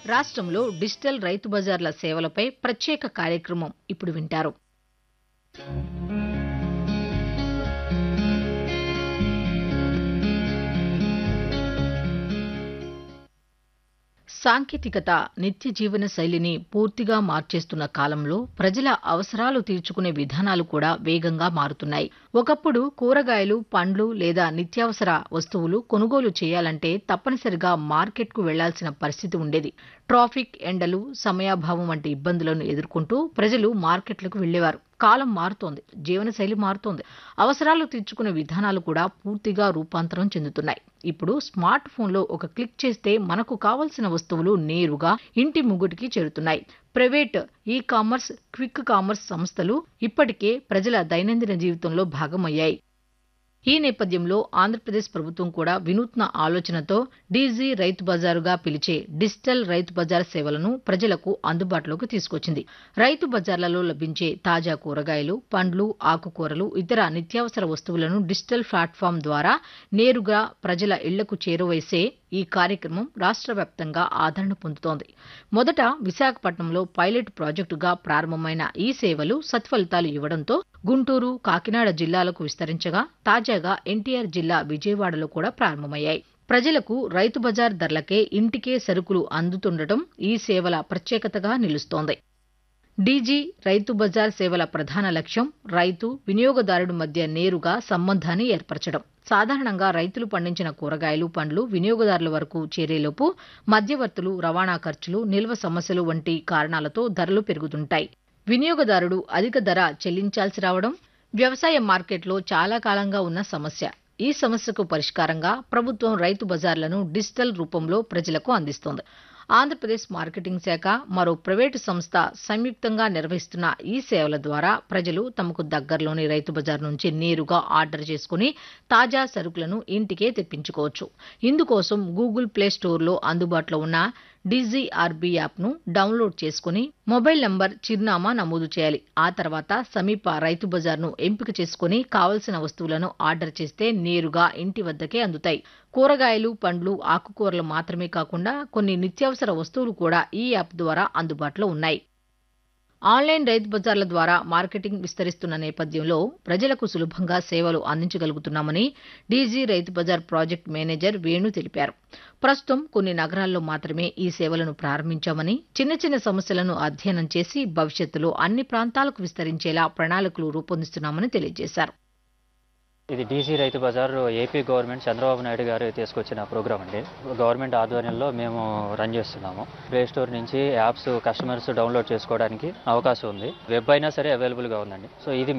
రాష్ట్రంలో డిజిటల్ రైతు బజార్ల సేవలపై ప్రత్యేక కార్యక్రమం ఇప్పుడు వింటారు సాంకేతికత నిత్య జీవన శైలిని పూర్తిగా మార్చేస్తున్న కాలంలో ప్రజల అవసరాలు తీర్చుకునే విధానాలు కూడా వేగంగా మారుతున్నాయి ఒకప్పుడు కూరగాయలు పండ్లు లేదా నిత్యావసర వస్తువులు కొనుగోలు చేయాలంటే తప్పనిసరిగా మార్కెట్కు వెళ్లాల్సిన పరిస్థితి ఉండేది ట్రాఫిక్ ఎండలు సమయాభావం వంటి ఇబ్బందులను ఎదుర్కొంటూ ప్రజలు మార్కెట్లకు వెళ్లేవారు కాలం మారుతోంది జీవనశైలి మారుతోంది అవసరాలు తీర్చుకునే విధానాలు కూడా పూర్తిగా రూపాంతరం చెందుతున్నాయి ఇప్పుడు స్మార్ట్ ఫోన్లో ఒక క్లిక్ చేస్తే మనకు కావలసిన వస్తువులు నేరుగా ఇంటి ముగ్గుటికి చేరుతున్నాయి private e commerce quick commerce సంస్థలు ఇప్పటికే ప్రజల దైనందిన జీవితంలో భాగమయ్యాయి ఈ నేపథ్యంలో ఆంధ్రప్రదేశ్ ప్రభుత్వం కూడా వినూత్న ఆలోచనతో డీజీ రైతు బజారుగా పిలిచే డిజిటల్ రైతు బజార్ సేవలను ప్రజలకు అందుబాటులోకి తీసుకొచ్చింది రైతు బజార్లలో లభించే తాజా కూరగాయలు పండ్లు ఆకుకూరలు ఇతర నిత్యావసర వస్తువులను డిజిటల్ ప్లాట్ఫామ్ ద్వారా నేరుగా ప్రజల ఇళ్లకు చేరువేసే ఈ కార్యక్రమం రాష్ట్ర వ్యాప్తంగా ఆదరణ పొందుతోంది మొదట విశాఖపట్నంలో పైలట్ ప్రాజెక్టుగా ప్రారంభమైన ఈ సేవలు సత్ఫలితాలు ఇవ్వడంతో గుంటూరు కాకినాడ జిల్లాలకు విస్తరించగా తాజాగా ఎన్టీఆర్ జిల్లా విజయవాడలో కూడా ప్రారంభమయ్యాయి ప్రజలకు రైతు బజార్ ధరలకే ఇంటికే సరుకులు అందుతుండటం ఈ సేవల ప్రత్యేకతగా నిలుస్తోంది డీజీ రైతు బజార్ సేవల ప్రధాన లక్ష్యం రైతు వినియోగదారుడి మధ్య నేరుగా సంబంధాన్ని ఏర్పరచడం సాధారణంగా రైతులు పండించిన కూరగాయలు పండ్లు వినియోగదారుల వరకు చేరేలోపు మధ్యవర్తులు రవాణా ఖర్చులు నిల్వ సమస్యలు వంటి కారణాలతో ధరలు పెరుగుతుంటాయి వినియోగదారుడు అధిక ధర చెల్లించాల్సి రావడం వ్యవసాయ మార్కెట్లో చాలా కాలంగా ఉన్న సమస్య ఈ సమస్యకు పరిష్కారంగా ప్రభుత్వం రైతు బజార్లను డిజిటల్ రూపంలో ప్రజలకు అందిస్తోంది ఆంధ్రప్రదేశ్ మార్కెటింగ్ శాఖ మరో ప్రైవేటు సంస్థ సంయుక్తంగా నిర్వహిస్తున్న ఈ సేవల ద్వారా ప్రజలు తమకు దగ్గరలోని రైతు బజార్ నుంచి నేరుగా ఆర్డర్ చేసుకుని తాజా సరుకులను ఇంటికే తెప్పించుకోవచ్చు ఇందుకోసం గూగుల్ ప్లే స్టోర్లో అందుబాటులో ఉన్న డీజీఆర్బీ యాప్ను డౌన్లోడ్ చేసుకుని మొబైల్ నంబర్ చిరునామా నమోదు చేయాలి ఆ తర్వాత సమీప రైతు బజార్ను ఎంపిక చేసుకుని కావలసిన వస్తువులను ఆర్డర్ చేస్తే నేరుగా ఇంటి వద్దకే అందుతాయి కూరగాయలు పండ్లు ఆకుకూరలు మాత్రమే కాకుండా కొన్ని నిత్యావసర వస్తువులు కూడా ఈ యాప్ ద్వారా అందుబాటులో ఉన్నాయి ఆన్లైన్ రైతు బజార్ల ద్వారా మార్కెటింగ్ విస్తరిస్తున్న నేపథ్యంలో ప్రజలకు సులభంగా సేవలు అందించగలుగుతున్నామని డీజీ రైతు బజార్ ప్రాజెక్ట్ మేనేజర్ వేణు తెలిపారు ప్రస్తుతం కొన్ని నగరాల్లో మాత్రమే ఈ సేవలను ప్రారంభించామని చిన్న చిన్న సమస్యలను అధ్యయనం చేసి భవిష్యత్తులో అన్ని ప్రాంతాలకు విస్తరించేలా ప్రణాళికలు రూపొందిస్తున్నామని తెలియజేశారు ఇది D C Rythu Bazar A P government Chandrababu Naidu garu తీసుకొచ్చిన ప్రోగ్రామ్ అండి గవర్నమెంట్ ఆధ్వర్యంలో మేము రన్ చేస్తున్నాము ప్లే స్టోర్ నుంచి యాప్స్ కస్టమర్స్ డౌన్లోడ్ చేసుకోవడానికి అవకాశం ఉంది వెబ్ అయినా సరే అవైలబుల్గా ఉందండి సో ఇది